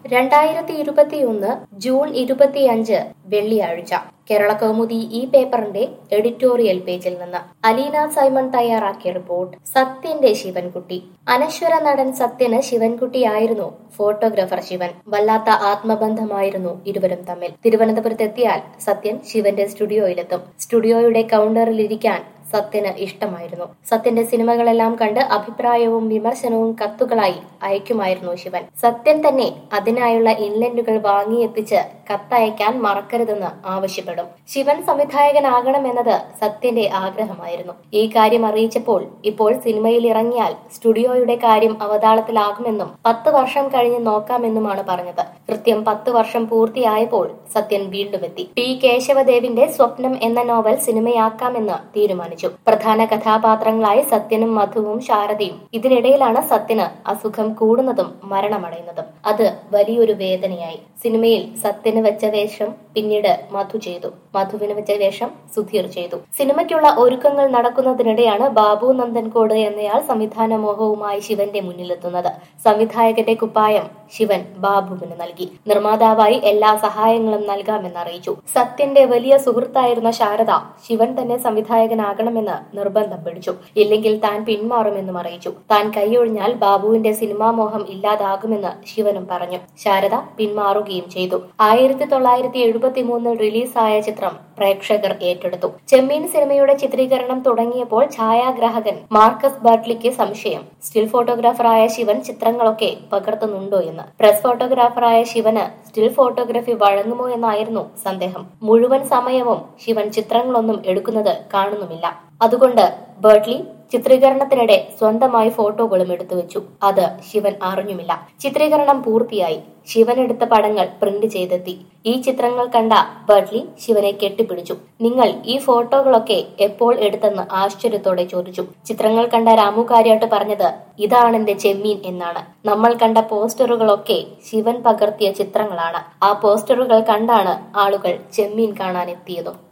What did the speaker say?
രണ്ടായിരത്തി ഇരുപത്തിയൊന്ന് ജൂൺ ഇരുപത്തിയഞ്ച് വെള്ളിയാഴ്ച കേരള കൗമുദി ഈ പേപ്പറിന്റെ എഡിറ്റോറിയൽ പേജിൽ നിന്ന് അലീന സൈമൺ തയ്യാറാക്കിയ റിപ്പോർട്ട് സത്യന്റെ ശിവൻകുട്ടി അനശ്വര നടൻ സത്യന് ശിവൻകുട്ടിയായിരുന്നു ഫോട്ടോഗ്രാഫർ ശിവൻ വല്ലാത്ത ആത്മബന്ധമായിരുന്നു ഇരുവരും തമ്മിൽ തിരുവനന്തപുരത്തെത്തിയാൽ സത്യൻ ശിവന്റെ സ്റ്റുഡിയോയിലെത്തും സ്റ്റുഡിയോയുടെ കൗണ്ടറിലിരിക്കാൻ സത്യന് ഇഷ്ടമായിരുന്നു സത്യന്റെ സിനിമകളെല്ലാം കണ്ട് അഭിപ്രായവും വിമർശനവും കത്തുകളായി അയക്കുമായിരുന്നു ശിവൻ സത്യൻ തന്നെ അതിനായുള്ള ഇൻലൻഡുകൾ വാങ്ങിയെത്തിച്ച് കത്തയക്കാൻ മറക്കരുതെന്ന് ആവശ്യപ്പെടും ശിവൻ സംവിധായകനാകണമെന്നത് സത്യന്റെ ആഗ്രഹമായിരുന്നു ഈ കാര്യം അറിയിച്ചപ്പോൾ ഇപ്പോൾ സിനിമയിൽ ഇറങ്ങിയാൽ സ്റ്റുഡിയോയുടെ കാര്യം അവതാളത്തിലാകുമെന്നും പത്ത് വർഷം കഴിഞ്ഞ് നോക്കാമെന്നുമാണ് പറഞ്ഞത് കൃത്യം പത്ത് വർഷം പൂർത്തിയായപ്പോൾ സത്യൻ വീണ്ടും എത്തി ടി കേശവദേവിന്റെ സ്വപ്നം എന്ന നോവൽ സിനിമയാക്കാമെന്ന് തീരുമാനിച്ചു പ്രധാന കഥാപാത്രങ്ങളായ സത്യനും മധുവും ശാരദയും ഇതിനിടയിലാണ് സത്യന് അസുഖം കൂടുന്നതും മരണമടയുന്നതും അത് വലിയൊരു വേദനയായി സിനിമയിൽ സത്യന് വെച്ച വേഷം പിന്നീട് മധു ചെയ്തു മധുവിന് വെച്ച വേഷം സുധീർ ചെയ്തു സിനിമയ്ക്കുള്ള ഒരുക്കങ്ങൾ നടക്കുന്നതിനിടെയാണ് ബാബു നന്ദൻകോട് എന്നയാൾ സംവിധാന മോഹവുമായി ശിവന്റെ മുന്നിലെത്തുന്നത് സംവിധായകന്റെ കുപ്പായം ശിവൻ ബാബുവിന് നൽകി നിർമ്മാതാവായി എല്ലാ സഹായങ്ങളും നൽകാമെന്ന് അറിയിച്ചു സത്യന്റെ വലിയ സുഹൃത്തായിരുന്ന ശാരദ ശിവൻ തന്നെ സംവിധായകനാകണമെന്ന് നിർബന്ധം പിടിച്ചു ഇല്ലെങ്കിൽ താൻ പിന്മാറുമെന്നും അറിയിച്ചു താൻ കൈയൊഴിഞ്ഞാൽ ബാബുവിന്റെ സിനിമാ മോഹം ഇല്ലാതാകുമെന്ന് ശിവനും പറഞ്ഞു ശാരദ പിന്മാറുകയും ചെയ്തു ആയിരത്തി തൊള്ളായിരത്തി എഴുപത്തി മൂന്നിൽ റിലീസായ ചിത്രം പ്രേക്ഷകർ ഏറ്റെടുത്തു ചെമ്മീൻ സിനിമയുടെ ചിത്രീകരണം തുടങ്ങിയപ്പോൾ ഛായാഗ്രാഹകൻ മാർക്കസ് ബർട്ട്ലിക്ക് സംശയം സ്റ്റിൽ ഫോട്ടോഗ്രാഫറായ ശിവൻ ചിത്രങ്ങളൊക്കെ പകർത്തുന്നുണ്ടോ എന്ന് പ്രസ് ഫോട്ടോഗ്രാഫറായ ശിവന് സ്റ്റിൽ ഫോട്ടോഗ്രാഫി വഴങ്ങുമോ എന്നായിരുന്നു സന്ദേഹം മുഴുവൻ സമയവും ശിവൻ ചിത്രങ്ങളൊന്നും എടുക്കുന്നത് കാണുന്നുമില്ല അതുകൊണ്ട് ബേർട്ട്ലി ചിത്രീകരണത്തിനിടെ സ്വന്തമായി ഫോട്ടോകളും എടുത്തു വെച്ചു അത് ശിവൻ അറിഞ്ഞുമില്ല ചിത്രീകരണം പൂർത്തിയായി ശിവൻ എടുത്ത പടങ്ങൾ പ്രിന്റ് ചെയ്തെത്തി ഈ ചിത്രങ്ങൾ കണ്ട ബർട്ട്ലി ശിവനെ കെട്ടിപ്പിടിച്ചു നിങ്ങൾ ഈ ഫോട്ടോകളൊക്കെ എപ്പോൾ എടുത്തെന്ന് ആശ്ചര്യത്തോടെ ചോദിച്ചു ചിത്രങ്ങൾ കണ്ട രാമു കാര്യാട്ട് പറഞ്ഞത് ഇതാണ് എന്റെ ചെമ്മീൻ എന്നാണ് നമ്മൾ കണ്ട പോസ്റ്ററുകളൊക്കെ ശിവൻ പകർത്തിയ ചിത്രങ്ങളാണ് ആ പോസ്റ്ററുകൾ കണ്ടാണ് ആളുകൾ ചെമ്മീൻ കാണാൻ എത്തിയതും